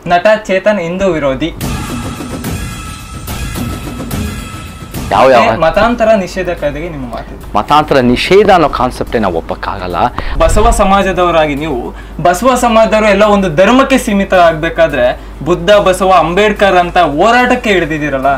ನಟ ಚೇತನ್ ಹಿಂದೂ ವಿರೋಧಿ ಯಾವ ಯಾವ ಮತ್ತೆ ಮತಾಂತರ ನಿಷೇಧ ಕಾಯ್ದೆಗೆ ನಿಮ್ಮ ಮಾತು ಮತಾಂತರ ನಿಷೇಧ ಅನ್ನೋ ಕಾನ್ಸೆಪ್ಟೇ ನಾವು ಒಪ್ಪಕ್ಕಾಗಲ್ಲ ಬಸವ ಸಮಾಜದವರಾಗಿ ನೀವು ಬಸವ ಸಮಾಜದವರು ಎಲ್ಲ ಒಂದು ಧರ್ಮಕ್ಕೆ ಸೀಮಿತ ಆಗ್ಬೇಕಾದ್ರೆ ಬುದ್ಧ ಬಸವ ಅಂಬೇಡ್ಕರ್ ಅಂತ ಹೋರಾಟಕ್ಕೆ ಹಿಡಿದಿದ್ದೀರಲ್ಲ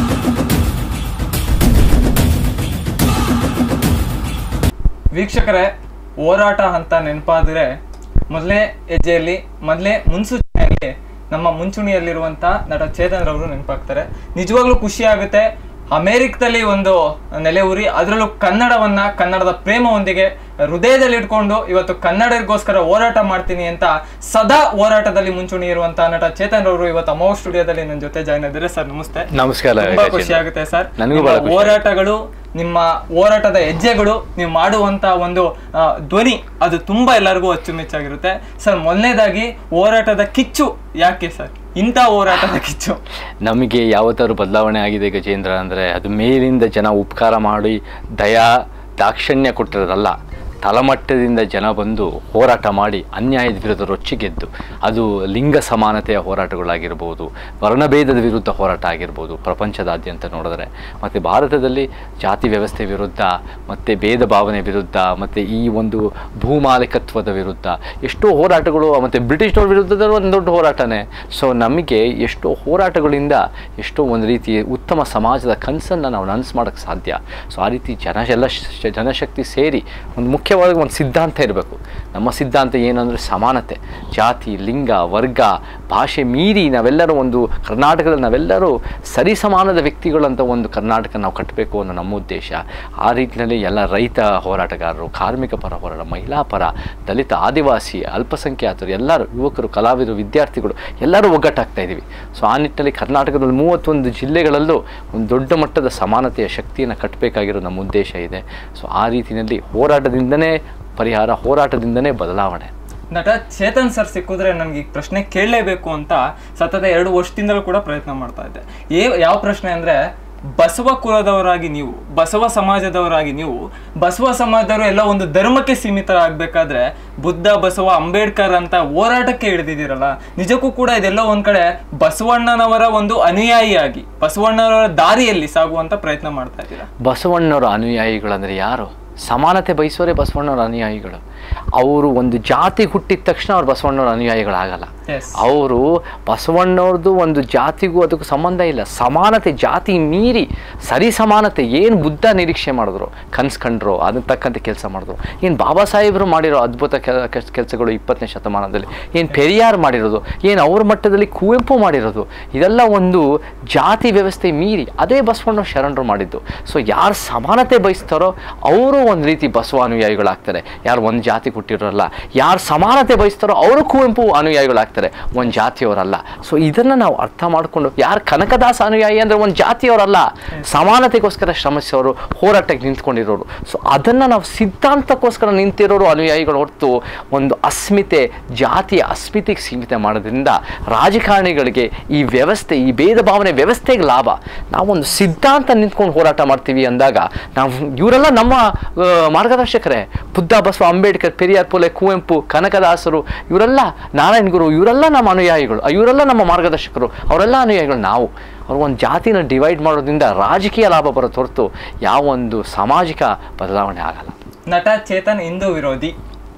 ವೀಕ್ಷಕರೇ ಹೋರಾಟ ಅಂತ ನೆನಪಾದ್ರೆ ಮೊದಲನೇ ಹೆಜ್ಜೆಯಲ್ಲಿ ಮೊದಲನೇ ಮುನ್ಸೂಚನೆಯಲ್ಲಿ ನಮ್ಮ ಮುಂಚೂಣಿಯಲ್ಲಿರುವಂತ ನಟ ಚೇತನ್ ರವರು ನೆನಪಾಗ್ತಾರೆ ನಿಜವಾಗ್ಲೂ ಖುಷಿ ಆಗುತ್ತೆ ಅಮೆರಿಕದಲ್ಲಿ ಒಂದು ನೆಲೆ ಊರಿ ಅದರಲ್ಲೂ ಕನ್ನಡವನ್ನ ಕನ್ನಡದ ಪ್ರೇಮವೊಂದಿಗೆ ಹೃದಯದಲ್ಲಿ ಇಟ್ಕೊಂಡು ಇವತ್ತು ಕನ್ನಡರಿಗೋಸ್ಕರ ಹೋರಾಟ ಮಾಡ್ತೀನಿ ಅಂತ ಸದಾ ಹೋರಾಟದಲ್ಲಿ ಮುಂಚೂಣಿ ಇರುವಂತಹ ನಟ ಚೇತನ್ ರವರು ಇವತ್ತು ಅಮೋ ಸ್ಟುಡಿಯೋದಲ್ಲಿ ನನ್ನ ಜೊತೆ ಜಾಯ್ನ್ ಆಗಿದ್ದಾರೆ ಸರ್ ನಮಸ್ತೆ ನಮಸ್ಕಾರ ತುಂಬಾ ಗಜೇಂದ್ರ. ಖುಷಿ ಆಗುತ್ತೆ ಸರ್ ನನಗೂ ನಿಮ್ಮ ಬಹಳ ಖುಷಿ ಹೋರಾಟಗಳು ನಿಮ್ಮ ಹೋರಾಟದ ಹೆಜ್ಜೆಗಳು ನೀವು ಮಾಡುವಂತ ಒಂದು ಆ, ಧ್ವನಿ ಅದು ತುಂಬಾ ಎಲ್ಲರಿಗೂ ಅಚ್ಚುಮೆಚ್ಚಾಗಿರುತ್ತೆ ಸರ್ ಮೊದಲನೇದಾಗಿ ಹೋರಾಟದ ಕಿಚ್ಚು ಯಾಕೆ ಸರ್ ಇಂಥ ಹೋರಾಟದ ಕಿಚ್ಚು ನಮಗೆ ಯಾವತ್ತಾದ್ರು ಬದಲಾವಣೆ ಆಗಿದೆ ಗಜೇಂದ್ರ ಅಂದರೆ ಅದು ಮೇಲಿಂದ ಜನ ಉಪಕಾರ ಮಾಡಿ ದಯಾ ದಾಕ್ಷಿಣ್ಯ ಕೊಟ್ಟಿರೋದಲ್ಲ ತಳಮಟ್ಟದಿಂದ ಜನ ಬಂದು ಹೋರಾಟ ಮಾಡಿ ಅನ್ಯಾಯದ ವಿರುದ್ಧ ರೊಚ್ಚಿಗೆದ್ದು ಅದು ಲಿಂಗ ಸಮಾನತೆಯ ಹೋರಾಟಗಳಾಗಿರ್ಬೋದು ವರ್ಣಭೇದದ ವಿರುದ್ಧ ಹೋರಾಟ ಆಗಿರ್ಬೋದು ಪ್ರಪಂಚದಾದ್ಯಂತ ನೋಡಿದ್ರೆ ಮತ್ತು ಭಾರತದಲ್ಲಿ ಜಾತಿ ವ್ಯವಸ್ಥೆ ವಿರುದ್ಧ ಮತ್ತು ಭೇದ ಭಾವನೆ ವಿರುದ್ಧ ಮತ್ತು ಈ ಒಂದು ಭೂಮಾಲಿಕತ್ವದ ವಿರುದ್ಧ ಎಷ್ಟೋ ಹೋರಾಟಗಳು ಮತ್ತು ಬ್ರಿಟಿಷ್ನವ್ರ ವಿರುದ್ಧದ ಒಂದು ದೊಡ್ಡ ಹೋರಾಟನೇ ಸೊ ನಮಗೆ ಎಷ್ಟೋ ಹೋರಾಟಗಳಿಂದ ಎಷ್ಟೋ ಒಂದು ರೀತಿ ಉತ್ತಮ ಸಮಾಜದ ಕನಸನ್ನು ನಾವು ನನಸು ಮಾಡೋಕ್ಕೆ ಸಾಧ್ಯ ಸೊ ಆ ರೀತಿ ಜನ ಎಲ್ಲ ಶ- ಜನಶಕ್ತಿ ಸೇರಿ ಒಂದು ಮುಖ್ಯವಾಗಿ ಒಂದು ಸಿದ್ಧಾಂತ ಇರಬೇಕು ನಮ್ಮ ಸಿದ್ಧಾಂತ ಏನಂದರೆ ಸಮಾನತೆ ಜಾತಿ ಲಿಂಗ ವರ್ಗ ಭಾಷೆ ಮೀರಿ ನಾವೆಲ್ಲರೂ ಒಂದು ಕರ್ನಾಟಕದಲ್ಲಿ ನಾವೆಲ್ಲರೂ ಸರಿಸಮಾನದ ವ್ಯಕ್ತಿಗಳಂತ ಒಂದು ಕರ್ನಾಟಕ ನಾವು ಕಟ್ಟಬೇಕು ಅನ್ನೋ ನಮ್ಮ ಉದ್ದೇಶ ಆ ರೀತಿಯಲ್ಲಿ ಎಲ್ಲ ರೈತ ಹೋರಾಟಗಾರರು ಕಾರ್ಮಿಕ ಪರ ಹೋರಾಟ ಮಹಿಳಾ ಪರ ದಲಿತ ಆದಿವಾಸಿ ಅಲ್ಪಸಂಖ್ಯಾತರು ಎಲ್ಲರೂ ಯುವಕರು ಕಲಾವಿದರು ವಿದ್ಯಾರ್ಥಿಗಳು ಎಲ್ಲರೂ ಒಗ್ಗಟ್ಟಾಗ್ತಾ ಇದ್ದೀವಿ ಸೊ ಆ ನಿಟ್ಟಿನಲ್ಲಿ ಕರ್ನಾಟಕದಲ್ಲಿ ಮೂವತ್ತೊಂದು ಜಿಲ್ಲೆಗಳಲ್ಲೂ ಒಂದು ದೊಡ್ಡ ಮಟ್ಟದ ಸಮಾನತೆಯ ಶಕ್ತಿಯನ್ನು ಕಟ್ಟಬೇಕಾಗಿರೋ ನಮ್ಮ ಉದ್ದೇಶ ಇದೆ ಸೊ ಆ ರೀತಿಯಲ್ಲಿ ಹೋರಾಟದಿಂದನೇ ಪರಿಹಾರ ಹೋರಾಟದಿಂದನೇ ಬದಲಾವಣೆ ನಟ ಚೇತನ್ ಸರ್ ಸಿಕ್ಕಿದ್ರೆ ನನಗೆ ಈ ಪ್ರಶ್ನೆ ಕೇಳಲೇಬೇಕು ಅಂತ ಸತತ ಎರಡು ವರ್ಷದಿಂದಲೂ ಕೂಡ ಪ್ರಯತ್ನ ಮಾಡ್ತಾ ಇದ್ದೆ ಏ ಯಾವ ಪ್ರಶ್ನೆ ಅಂದ್ರೆ ಬಸವ ಕುಲದವರಾಗಿ ನೀವು ಬಸವ ಸಮಾಜದವರಾಗಿ ನೀವು ಬಸವ ಸಮಾಜದವರು ಎಲ್ಲ ಒಂದು ಧರ್ಮಕ್ಕೆ ಸೀಮಿತ ಆಗ್ಬೇಕಾದ್ರೆ ಬುದ್ಧ ಬಸವ ಅಂಬೇಡ್ಕರ್ ಅಂತ ಹೋರಾಟಕ್ಕೆ ಹಿಡಿದಿದ್ದೀರಲ್ಲ ನಿಜಕ್ಕೂ ಕೂಡ ಇದೆಲ್ಲ ಒಂದ್ ಕಡೆ ಬಸವಣ್ಣನವರ ಒಂದು ಅನುಯಾಯಿಯಾಗಿ ಬಸವಣ್ಣನವರ ದಾರಿಯಲ್ಲಿ ಸಾಗುವಂತ ಪ್ರಯತ್ನ ಮಾಡ್ತಾ ಇದ್ದೀರಾ ಬಸವಣ್ಣವರ ಅನುಯಾಯಿಗಳಂದರೆ ಯಾರು ಸಮಾನತೆ ಬಯಸೋರೇ ಬಸವಣ್ಣವರ ಅನುಯಾಯಿಗಳು ಅವರು ಒಂದು ಜಾತಿ ಹುಟ್ಟಿದ ತಕ್ಷಣ ಅವ್ರು ಬಸವಣ್ಣವರ ಅನುಯಾಯಿಗಳಾಗಲ್ಲ ಎಸ್ ಅವರು ಬಸವಣ್ಣವ್ರದ್ದು ಒಂದು ಜಾತಿಗೂ ಅದಕ್ಕೂ ಸಂಬಂಧ ಇಲ್ಲ ಸಮಾನತೆ ಜಾತಿ ಮೀರಿ ಸರಿ ಸಮಾನತೆ ಏನು ಬುದ್ಧ ನಿರೀಕ್ಷೆ ಮಾಡಿದ್ರು ಕನ್ಸ್ ಕಂಡ್ರು ಅದಕ್ಕೆ ತಕ್ಕಂತೆ ಕೆಲಸ ಮಾಡಿದ್ರು ಏನು ಬಾಬಾ ಸಾಹೇಬರು ಮಾಡಿರೋ ಅದ್ಭುತ ಕೆಲಸಗಳು ಇಪ್ಪತ್ತನೇ ಶತಮಾನದಲ್ಲಿ ಏನು ಪೆರಿಯಾರ್ ಮಾಡಿರೋದು ಏನು ಅವ್ರ ಮಟ್ಟದಲ್ಲಿ ಕುವೆಂಪು ಮಾಡಿರೋದು ಇದೆಲ್ಲ ಒಂದು ಜಾತಿ ವ್ಯವಸ್ಥೆ ಮೀರಿ ಅದೇ ಬಸವಣ್ಣ ಶರಣರು ಮಾಡಿದ್ದು ಸೊ ಯಾರು ಸಮಾನತೆ ಬಯಸ್ತಾರೋ ಅವರು ಒಂದು ರೀತಿ ಬಸವ ಅನುಯಾಯಿಗಳಾಗ್ತಾರೆ ಯಾರು ಒಂದು ಜಾತಿ ಕೊಟ್ಟಿರೋರಲ್ಲ ಯಾರು ಸಮಾನತೆ ಬಯಸ್ತಾರೋ ಅವರು ಕುವೆಂಪು ಅನುಯಾಯಿಗಳಾಗ್ತಾರೆ ಒಂದು ಜಾತಿಯವರಲ್ಲ ಸೊ ಇದನ್ನು ನಾವು ಅರ್ಥ ಮಾಡಿಕೊಂಡು ಯಾರು ಕನಕದಾಸ ಅನುಯಾಯಿ ಅಂದರೆ ಒಂದು ಜಾತಿಯವರಲ್ಲ ಸಮಾನತೆಗೋಸ್ಕರ ಶ್ರಮಿಸೋರು ಹೋರಾಟಕ್ಕೆ ನಿಂತ್ಕೊಂಡಿರೋರು ಸೊ ಅದನ್ನು ನಾವು ಸಿದ್ಧಾಂತಕ್ಕೋಸ್ಕರ ನಿಂತಿರೋರು ಅನುಯಾಯಿಗಳು ಹೊರತು ಒಂದು ಅಸ್ಮಿತೆ ಜಾತಿಯ ಅಸ್ಮಿತೆಗೆ ಸೀಮಿತ ಮಾಡೋದ್ರಿಂದ ರಾಜಕಾರಣಿಗಳಿಗೆ ಈ ವ್ಯವಸ್ಥೆ ಈ ಭೇದ ಭಾವನೆ ವ್ಯವಸ್ಥೆಗೆ ಲಾಭ ನಾವೊಂದು ಸಿದ್ಧಾಂತ ನಿಂತ್ಕೊಂಡು ಹೋರಾಟ ಮಾಡ್ತೀವಿ ಅಂದಾಗ ನಾವು ಇವರೆಲ್ಲ ನಮ್ಮ ಆ, ಮಾರ್ಗದರ್ಶಕರೇ ಬುದ್ಧ ಬಸವ ಅಂಬೇಡ್ಕರ್ ಪೆರಿಯಾರ್ ಪುಲೆ ಕುವೆಂಪು ಕನಕದಾಸರು ಇವರೆಲ್ಲ ನಾರಾಯಣ ಗುರು ಇವರೆಲ್ಲ ನಮ್ಮ ಅನುಯಾಯಿಗಳು ಇವರೆಲ್ಲ ನಮ್ಮ ಮಾರ್ಗದರ್ಶಕರು ಅವರೆಲ್ಲ ಅನುಯಾಯಿಗಳು ನಾವು ಅವ್ರು ಒಂದು ಜಾತಿನ ಡಿವೈಡ್ ಮಾಡೋದ್ರಿಂದ ರಾಜಕೀಯ ಲಾಭ ಬರೋದು ಹೊರತು ಯಾವ ಒಂದು ಸಾಮಾಜಿಕ ಬದಲಾವಣೆ ಆಗಲ್ಲ ನಟ ಚೇತನ್ ಹಿಂದೂ ವಿರೋಧಿ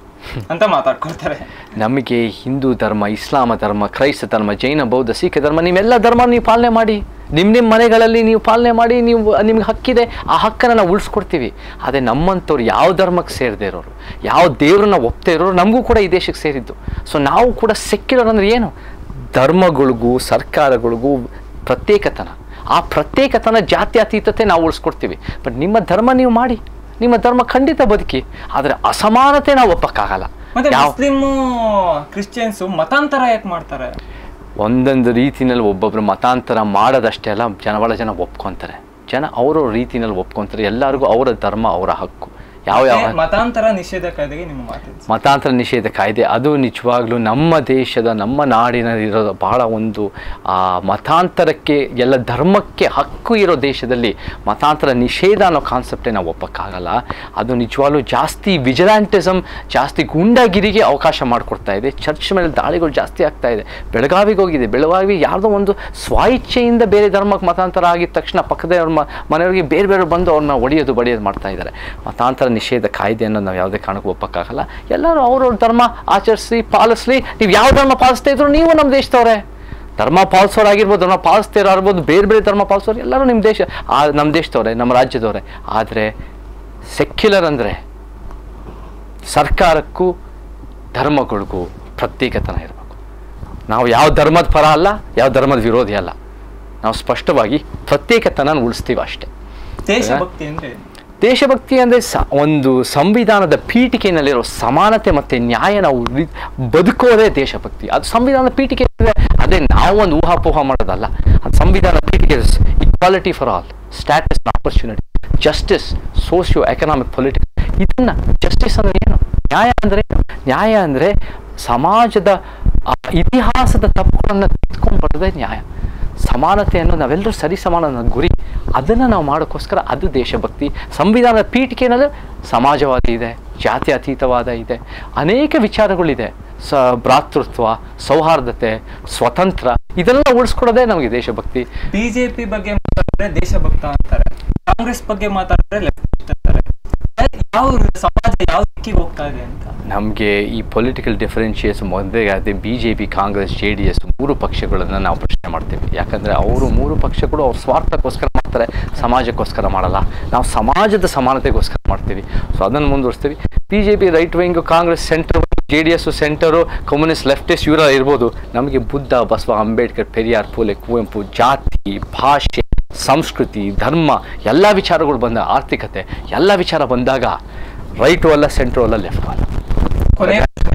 ಅಂತ ಮಾತಾಡ್ಕೊಳ್ತಾರೆ ನಮಗೆ ಹಿಂದೂ ಧರ್ಮ ಇಸ್ಲಾಮ ಧರ್ಮ ಕ್ರೈಸ್ತ ಧರ್ಮ ಜೈನ ಬೌದ್ಧ ಸಿಖ್ ಧರ್ಮ ನೀವೆಲ್ಲ ಧರ್ಮ ನೀವು ಪಾಲನೆ ಮಾಡಿ ನಿಮ್ಮ ನಿಮ್ಮ ಮನೆಗಳಲ್ಲಿ ನೀವು ಪಾಲನೆ ಮಾಡಿ ನೀವು ನಿಮ್ಗೆ ಹಕ್ಕಿದೆ ಆ ಹಕ್ಕನ್ನು ನಾವು ಉಳಿಸ್ಕೊಡ್ತೀವಿ ಅದೇ ನಮ್ಮಂಥವ್ರು ಯಾವ ಧರ್ಮಕ್ಕೆ ಸೇರದೇ ಇರೋರು ಯಾವ ದೇವ್ರನ್ನ ಒಪ್ತೇ ಇರೋರು ನಮಗೂ ಕೂಡ ಈ ದೇಶಕ್ಕೆ ಸೇರಿದ್ದು ಸೊ ನಾವು ಕೂಡ ಸೆಕ್ಯುಲರ್ ಅಂದರೆ ಏನು ಧರ್ಮಗಳಿಗೂ ಸರ್ಕಾರಗಳಿಗೂ ಪ್ರತ್ಯೇಕತನ ಆ ಪ್ರತ್ಯೇಕತನ ಜಾತ್ಯತೀತತೆ ನಾವು ಉಳಿಸ್ಕೊಡ್ತೀವಿ ಬಟ್ ನಿಮ್ಮ ಧರ್ಮ ನೀವು ಮಾಡಿ ನಿಮ್ಮ ಧರ್ಮ ಖಂಡಿತ ಬದುಕಿ ಆದರೆ ಅಸಮಾನತೆ ನಾವು ಒಪ್ಪಕ್ಕಾಗಲ್ಲ ಮತ್ತೆ ಯಾವ ಮುಸ್ಲಿಮು ಕ್ರಿಶ್ಚಿಯನ್ಸು ಮತಾಂತರ ಯಾಕೆ ಮಾಡ್ತಾರೆ ಒಂದೊಂದು ರೀತಿನಲ್ಲಿ ಒಬ್ಬೊಬ್ಬರು ಮತಾಂತರ ಮಾಡೋದಷ್ಟೇ ಅಲ್ಲ ಜನ ಭಾಳ ಜನ ಒಪ್ಕೊತಾರೆ ಜನ ಅವರ ರೀತಿನಲ್ಲಿ ಒಪ್ಕೊತಾರೆ ಎಲ್ಲರಿಗೂ ಅವರ ಧರ್ಮ ಅವರ ಹಕ್ಕು ಯಾವ ಯಾವ ಮತ್ತೆ ಮತಾಂತರ ನಿಷೇಧ ಕಾಯ್ದೆಗೆ ನಿಮ್ಮ ಮಾತಿದೆ ಮತಾಂತರ ನಿಷೇಧ ಕಾಯ್ದೆ ಅದು ನಿಜವಾಗ್ಲೂ ನಮ್ಮ ದೇಶದ ನಮ್ಮ ನಾಡಿನಲ್ಲಿರೋ ಬಹಳ ಒಂದು ಆ, ಮತಾಂತರಕ್ಕೆ ಎಲ್ಲ ಧರ್ಮಕ್ಕೆ ಹಕ್ಕು ಇರೋ ದೇಶದಲ್ಲಿ ಮತಾಂತರ ನಿಷೇಧ ಅನ್ನೋ ಕಾನ್ಸೆಪ್ಟೇ ನಾವು ಒಪ್ಪಕ್ಕಾಗಲ್ಲ ಅದು ನಿಜವಾಗ್ಲೂ ಜಾಸ್ತಿ ವಿಜಿಲಾಂಟಿಸಮ್ ಜಾಸ್ತಿ ಗೂಂಡಾಗಿರಿಗೆ ಅವಕಾಶ ಮಾಡಿಕೊಡ್ತಾ ಇದೆ ಚರ್ಚ್ ಮೇಲೆ ದಾಳಿಗಳು ಜಾಸ್ತಿ ಆಗ್ತಾ ಇದೆ ಬೆಳಗಾವಿಗೆ ಹೋಗಿದೆ ಬೆಳಗಾವಿ ಯಾವುದೋ ಒಂದು ಸ್ವಾಇಚ್ಛೆಯಿಂದ ಬೇರೆ ಧರ್ಮಕ್ಕೆ ಮತಾಂತರ ಆಗಿದ ತಕ್ಷಣ ಪಕ್ಕದ ಅವ್ರ ಮ- ಮನೆಯವರಿಗೆ ಬೇರೆ ಬೇರೆ ಬಂದು ಅವ್ರನ್ನ ಒಡೆಯೋದು ಬಡಿಯೋದು ಮಾಡ್ತಾ ಇದ್ದಾರೆ ಮತಾಂತರ ನಿಷೇಧ ಕಾಯ್ದೆಯನ್ನು ನಾವು ಯಾವುದೇ ಕಾರಣಕ್ಕೂ ಒಪ್ಪಕ್ಕಾಗಲ್ಲ ಎಲ್ಲರೂ ಅವ್ರವ್ರ ಧರ್ಮ ಆಚರಿಸಿ ಪಾಲಿಸ್ಲಿ ನೀವು ಯಾವ ಧರ್ಮ ಪಾಲಿಸ್ತಾ ಇದ್ರು ನೀವು ನಮ್ಮ ದೇಶದವ್ರೆ ಧರ್ಮ ಪಾಲಿಸೋರಾಗಿರ್ಬೋದು ಧರ್ಮ ಪಾಲಿಸ್ತಾ ಇರೋರ್ಬೋದು ಬೇರೆ ಬೇರೆ ಧರ್ಮ ಪಾಲಿಸೋರು ಎಲ್ಲರೂ ನಿಮ್ಮ ದೇಶ ಆ ನಮ್ಮ ದೇಶದವ್ರೆ ನಮ್ಮ ರಾಜ್ಯದವ್ರೆ ಆದರೆ ಸೆಕ್ಯುಲರ್ ಅಂದರೆ ಸರ್ಕಾರಕ್ಕೂ ಧರ್ಮಗಳಿಗೂ ಪ್ರತ್ಯೇಕತನ ಇರಬೇಕು ನಾವು ಯಾವ ಧರ್ಮದ ಪರ ಅಲ್ಲ ಯಾವ ಧರ್ಮದ ವಿರೋಧಿ ಅಲ್ಲ ನಾವು ಸ್ಪಷ್ಟವಾಗಿ ಪ್ರತ್ಯೇಕತನ ಉಳಿಸ್ತೀವಿ ಅಷ್ಟೇ ದೇಶಭಕ್ತಿ ಅಂದ್ರೆ ಏನು? ದೇಶಭಕ್ತಿ ಅಂದರೆ ಸ ಒಂದು ಸಂವಿಧಾನದ ಪೀಠಿಕೆಯಲ್ಲಿರೋ ಸಮಾನತೆ ಮತ್ತು ನ್ಯಾಯ ನಾವು ರಿ- ಬದುಕೋದೇ ದೇಶಭಕ್ತಿ ಅದು ಸಂವಿಧಾನದ ಪೀಠಿಕೆ ಇದೆ ಅದೇ ನಾವೊಂದು ಊಹಾಪೋಹ ಮಾಡೋದಲ್ಲ ಅದು ಸಂವಿಧಾನದ ಪೀಠಿಕೆ equality for all status opportunity justice socio economic politics ಇದನ್ನ ಜಸ್ಟಿಸ್ ಅಂದ್ರೆ ಏನು ನ್ಯಾಯ ಅಂದ್ರೆ ಏನು ನ್ಯಾಯ ಅಂದ್ರೆ ಸಮಾಜದ ಆ ಇತಿಹಾಸದ ತಪ್ಪುಗಳನ್ನು ತಿದ್ಕೊಂಡು ಬರೋದೇ ನ್ಯಾಯ ಸಮಾನತೆಯನ್ನು ನಾವೆಲ್ಲರೂ ಸರಿ ಸಮಾನ ಅನ್ನೋ ಗುರಿ ಅದನ್ನು ನಾವು ಮಾಡೋಕ್ಕೋಸ್ಕರ ಅದು ದೇಶಭಕ್ತಿ ಸಂವಿಧಾನದ ಪೀಠಿಕೆನಲ್ಲಿ ಸಮಾಜವಾದಿ ಇದೆ ಜಾತ್ಯತೀತವಾದ ಇದೆ ಅನೇಕ ವಿಚಾರಗಳಿದೆ ಸ ಭ್ರಾತೃತ್ವ ಸೌಹಾರ್ದತೆ ಸ್ವತಂತ್ರ ಇದೆಲ್ಲ ಉಳಿಸ್ಕೊಡೋದೇ ನಮಗೆ ದೇಶಭಕ್ತಿ ಬಿಜೆಪಿ ಬಗ್ಗೆ ಮಾತಾಡಿದ್ರೆ ದೇಶಭಕ್ತ ಅಂತಾರೆ ಕಾಂಗ್ರೆಸ್ ಬಗ್ಗೆ ಮಾತಾಡಿದ್ರೆ ಲೆಫ್ಟಿಸ್ಟ್ ಅಂತಾರೆ ಯಾವ ಸಮಾಜ ಯಾವ ದಿಕ್ಕಿಗೆ ಹೋಗ್ತಾ ಇದೆ ಅಂತ ನಮಗೆ ಈ ಪೊಲಿಟಿಕಲ್ ಡಿಫರೆನ್ಷಿಯೇಟ್ಸ್ ಮೊದಲಿಗೆ B J P Congress J D S ಮೂರು ಪಕ್ಷಗಳನ್ನು ನಾವು ಪ್ರಶ್ನೆ ಮಾಡ್ತೀವಿ ಯಾಕಂದರೆ ಅವರು ಮೂರು ಪಕ್ಷಗಳು ಅವ್ರ ಸ್ವಾರ್ಥಕ್ಕೋಸ್ಕರ ಮಾಡ್ತಾರೆ ಸಮಾಜಕ್ಕೋಸ್ಕರ ಮಾಡಲ್ಲ ನಾವು ಸಮಾಜದ ಸಮಾನತೆಗೋಸ್ಕರ ಮಾಡ್ತೀವಿ ಸೊ ಅದನ್ನು ಮುಂದುವರಿಸ್ತೀವಿ B J P right wing Congress center J D S center communist leftist ಇವರ ಇರ್ಬೋದು ನಮಗೆ ಬುದ್ಧ ಬಸವ ಅಂಬೇಡ್ಕರ್ ಪೆರಿಯಾರ್ ಪೂಲೆ ಕುವೆಂಪು ಜಾತಿ ಭಾಷೆ ಸಂಸ್ಕೃತಿ ಧರ್ಮ ಎಲ್ಲ ವಿಚಾರಗಳು ಬಂದ ಆರ್ಥಿಕತೆ ಎಲ್ಲ ವಿಚಾರ ಬಂದಾಗ ರೈಟು ಅಲ್ಲ ಸೆಂಟ್ರು ಅಲ್ಲ ಲೆಫ್ಟು ಅಲ್ಲ ಕೊನೆ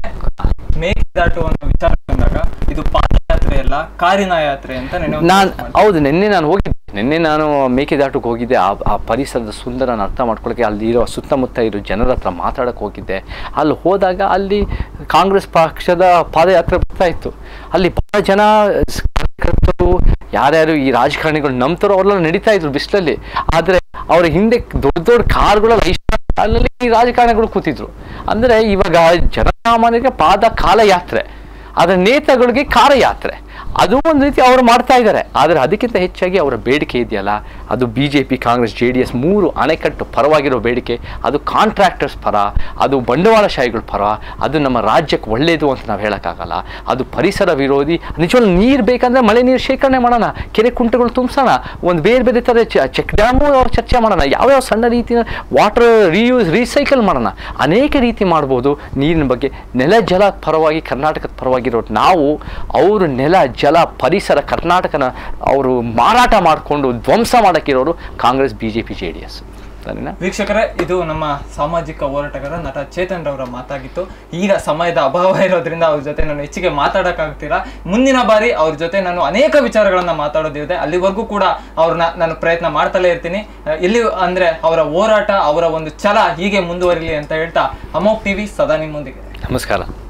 ಮೇಕೆದಾಟು ಅನ್ನೋ ವಿಚಾರ ಬಂದಾಗ ಇದು ಪಾದಯಾತ್ರೆ ಅಲ್ಲ ಕಾರಿನ ಯಾತ್ರೆ ಅಂತ ನೆನೆ ಒಂದು ನಾನು post ಮಾಡಿದ್ದೆ. ಹೌದು ನಿನ್ನೆ ನಾನು ಹೋಗಿದ್ದೆ ನಿನ್ನೆ ನಾನು ಮೇಕೆದಾಟಕ್ಕೆ ಹೋಗಿದ್ದೆ ಆ ಆ ಪರಿಸರದ ಸುಂದರನ ಅರ್ಥ ಮಾಡ್ಕೊಳ್ಳೋಕೆ ಅಲ್ಲಿ ಇರೋ ಸುತ್ತಮುತ್ತ ಇರೋ ಜನರ ಹತ್ರ ಮಾತಾಡಕ್ಕೆ ಹೋಗಿದ್ದೆ ಅಲ್ಲಿ ಹೋದಾಗ ಅಲ್ಲಿ ಕಾಂಗ್ರೆಸ್ ಪಕ್ಷದ ಪಾದಯಾತ್ರೆ ಬರ್ತಾ ಇತ್ತು ಅಲ್ಲಿ ಬಹಳ ಜನ ಸ್- ಕಾರ್ಯಕರ್ತರು ಯಾರ್ಯಾರು ಈ ರಾಜಕಾರಣಿಗಳು ನಂಬ್ತಾರೋ ಅವರೆಲ್ಲ ನಡೀತಾ ಇದ್ರು ಬಿಸಿಲಲ್ಲಿ ಆದರೆ ಅವ್ರ ಹಿಂದೆ ದೊಡ್ಡ ದೊಡ್ಡ ಕಾರ್ಗಳೆಲ್ಲ ಇಷ್ಟ ಅಲ್ಲಲ್ಲಿ ಈ ರಾಜಕಾರಣಿಗಳು ಕೂತಿದ್ರು ಅಂದರೆ ಇವಾಗ ಜನಸಾಮಾನ್ಯರಿಗೆ ಪಾದ ಕಾಲಯಾತ್ರೆ ಆದರೆ ನೇತಾಗಳಿಗೆ ಕಾರಯಾತ್ರೆ ಅದು ಒಂದು ರೀತಿ ಅವರು ಮಾಡ್ತಾ ಇದ್ದಾರೆ ಆದರೆ ಅದಕ್ಕಿಂತ ಹೆಚ್ಚಾಗಿ ಅವರ ಬೇಡಿಕೆ ಇದೆಯಲ್ಲ ಅದು B J P Congress J D S ಮೂರು ಅಣೆಕಟ್ಟು ಪರವಾಗಿರೋ ಬೇಡಿಕೆ ಅದು ಕಾಂಟ್ರಾಕ್ಟರ್ಸ್ ಪರ ಅದು ಬಂಡವಾಳಶಾಹಿಗಳ ಪರ ಅದು ನಮ್ಮ ರಾಜ್ಯಕ್ಕೆ ಒಳ್ಳೆಯದು ಅಂತ ನಾವು ಹೇಳೋಕ್ಕಾಗಲ್ಲ ಅದು ಪರಿಸರ ವಿರೋಧಿ ನಿಜವಾಗ್ಲೂ ನೀರು ಬೇಕಂದ್ರೆ ಮಳೆ ನೀರು ಶೇಖರಣೆ ಮಾಡೋಣ ಕೆರೆ ಕುಂಟೆಗಳು ತುಂಬಿಸೋಣ ಒಂದು ಬೇರೆ ಬೇರೆ ಥರ ಚೆಕ್ ಡ್ಯಾಮು ಚರ್ಚೆ ಮಾಡೋಣ ಯಾವ್ಯಾವ ಸಣ್ಣ ರೀತಿಯ ವಾಟರ್ ರೀಯೂಸ್ ರೀಸೈಕಲ್ ಮಾಡೋಣ ಅನೇಕ ರೀತಿ ಮಾಡ್ಬೋದು ನೀರಿನ ಬಗ್ಗೆ ನೆಲ ಜಲ ಪರವಾಗಿ ಕರ್ನಾಟಕದ ಪರವಾಗಿರೋ ನಾವು ಅವರು ನೆಲ ಜಲ ಪರಿಸರ ಕರ್ನಾಟಕನ ಅವರು ಮಾರಾಟ ಮಾಡಿಕೊಂಡು ಧ್ವಂಸ ಮಾಡೋಕ್ಕಿರೋರು Congress B J P J D S ಸರಿನಾ ವೀಕ್ಷಕರೇ ಇದು ನಮ್ಮ ಸಾಮಾಜಿಕ ಹೋರಾಟಗಾರ ನಟ ಚೇತನ್ ರವರ ಮಾತಾಗಿತ್ತು ಈಗ ಸಮಯದ ಅಭಾವ ಇರೋದ್ರಿಂದ ಅವ್ರ ಜೊತೆ ನಾನು ಹೆಚ್ಚಿಗೆ ಮಾತಾಡಕ್ಕಾಗ್ತಿಲ್ಲ ಮುಂದಿನ ಬಾರಿ ಅವ್ರ ಜೊತೆ ನಾನು ಅನೇಕ ವಿಚಾರಗಳನ್ನ ಮಾತಾಡೋದಿದೆ ಅಲ್ಲಿವರೆಗೂ ಕೂಡ ಅವ್ರನ್ನ ನಾನು ಪ್ರಯತ್ನ ಮಾಡ್ತಲೇ ಇರ್ತೀನಿ ಅಹ್, ಇಲ್ಲಿ ಅಂದ್ರೆ ಅವರ ಹೋರಾಟ ಅವರ ಒಂದು ಛಲ ಹೀಗೆ ಮುಂದುವರಿಲಿ ಅಂತ ಹೇಳ್ತಾ ಅಮೋಕ್ ಟಿವಿ ಸದಾ ನಿಮ್ಮೊಂದಿಗೆ ನಮಸ್ಕಾರ